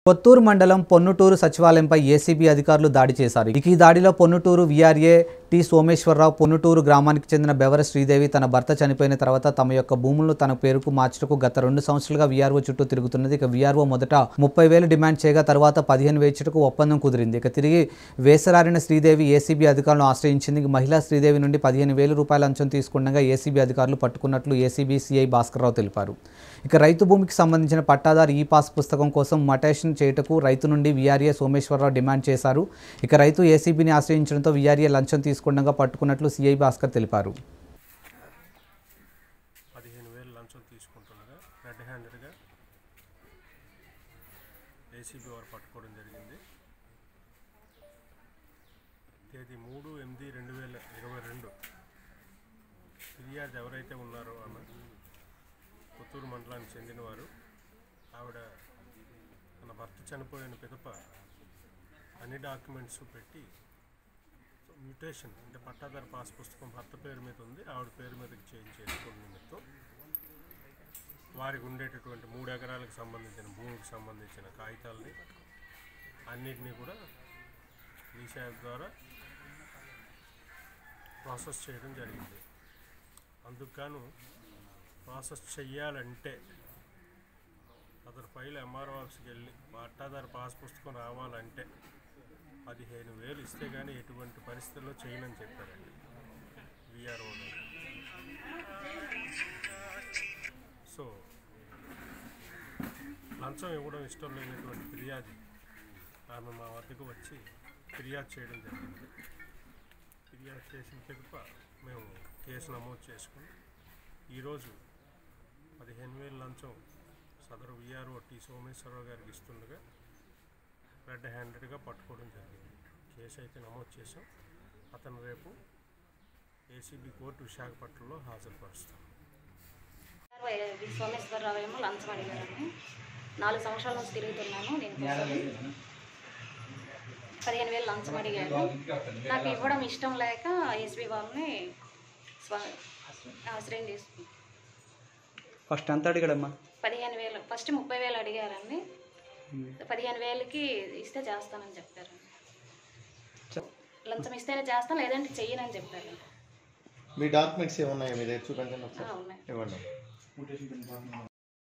కొత్తూరు మండలం పొన్నుటూరు సచివాలయంపై ఏసీబీ అధికారులు దాడి చేశారు ఇక ఈ దాడిలో పొన్నుటూరు విఆర్ఏ టి సోమేశ్వరరావు పొన్నుటూరు గ్రామానికి చెందిన బెవర శ్రీదేవి తన భర్త చనిపోయిన తర్వాత తమ యొక్క భూములను తన పేరుకు మార్చుటకు గత రెండు సంవత్సరాలుగా వీఆర్ఓ చుట్టూ తిరుగుతున్నది ఇక వీఆర్ఓ మొదట ముప్పై వేలు డిమాండ్ చేయగా తర్వాత పదిహేను వేచుటకు ఒప్పందం కుదిరింది ఇక తిరిగి వేసరారిన శ్రీదేవి ఏసీబీ అధికారులను ఆశ్రయించింది ఇక మహిళా శ్రీదేవి నుండి పదిహేను వేల రూపాయల లంచం తీసుకుండగా ఏసీబీ అధికారులు పట్టుకున్నట్లు ఏసీబీ సిఐ భాస్కర్రావు తెలిపారు ఇక రైతు భూమికి సంబంధించిన పట్టాదారు ఈ పాస్ పుస్తకం కోసం మటేషన్ చేయుటకు రైతు నుండి వీఆర్ఏ సోమేశ్వరరావు డిమాండ్ చేశారు ఇక రైతు ఏసీబీని ఆశ్రయించడంతో వీఆర్ఏ లంచం తీసుకుండగా పట్టుకున్నట్లు సిఐ భాస్కర్ తెలిపారు పదిహేను వేలు లంచం తీసుకుంటుండగా రెడ్ హ్యాండెడ్గా ఏసీబీ వారు పట్టుకోవడం జరిగింది తేదీ మూడు ఎనిమిది రెండు వేల ఇరవై రెండు ఫిర్యాదు ఎవరైతే ఉన్నారో ఆమె పుత్తూరు మండలానికి చెందినవారు ఆవిడ తన భర్త చనిపోయిన పిదప అన్ని డాక్యుమెంట్స్ పెట్టి మ్యూటేషన్ అంటే పట్టాదారు పాస్ పుస్తకం భర్త పేరు మీద ఉంది ఆవిడ పేరు మీదకి చేంజ్ చేసుకోవడం నిమిత్తం వారికి ఉండేటటువంటి మూడు ఎకరాలకు సంబంధించిన భూమికి సంబంధించిన కాగితాలని అన్నిటినీ కూడా ఈశాఖ ద్వారా ప్రాసెస్ చేయడం జరిగింది అందుకు గాను ప్రాసెస్ చెయ్యాలంటే అతని ఫైల్ ఎంఆర్ఓ ఆఫీస్కి వెళ్ళి పట్టాదారు పాస్ పుస్తకం రావాలంటే పదిహేను వేలు ఇస్తే కానీ ఎటువంటి పరిస్థితుల్లో చేయనని చెప్పారండి విఆర్ఓ సో లంచం ఇవ్వడం ఇష్టం లేనటువంటి ఫిర్యాదు ఆమె మా వద్దకు వచ్చి ఫిర్యాదు చేయడం జరిగింది ఫిర్యాదు చేసిన పిదప మేము కేసు నమోదు చేసుకుని ఈరోజు పదిహేను వేలు లంచం సదరు విఆర్ఓ టి సోమేశ్వరరావు గారికి ఇస్తుండగా రెడ్ హ్యాండెడ్గా పట్టుకోవడం జరిగింది కేసు అయితే నమోదు చేసాం అతను రేపు ఏసీబీ కోర్టు విశాఖపట్నంలో హాజరుపరుస్తాం వి సోమేశ్వరరావు ఏమో లంచం అడిగారని నాలుగు సంవత్సరాల నుంచి తిరుగుతున్నాను దీనికోసం పదిహేను వేలు లంచం అడిగారు నాకు ఇవ్వడం ఇష్టం లేక ఎస్బీ వాళ్ళని స్వ ఆశ్రయం తీసుకున్నాను ఫస్ట్ ఎంత అడిగాడమ్మా పదిహేను వేలు ఫస్ట్ ముప్పై వేలు అడిగారండి పదిహేను వేలకి ఇస్తే చేస్తానని చెప్పారు లంచం ఇస్తేనే చేస్తాను లేదంటే చెయ్యనని చెప్పారు మీ డాక్యుమెంట్స్ ఏమున్నాయో మీ దగ్గర చూపించండి ఒకసారి ఆ, ఉన్నాయి ఇవ్వండి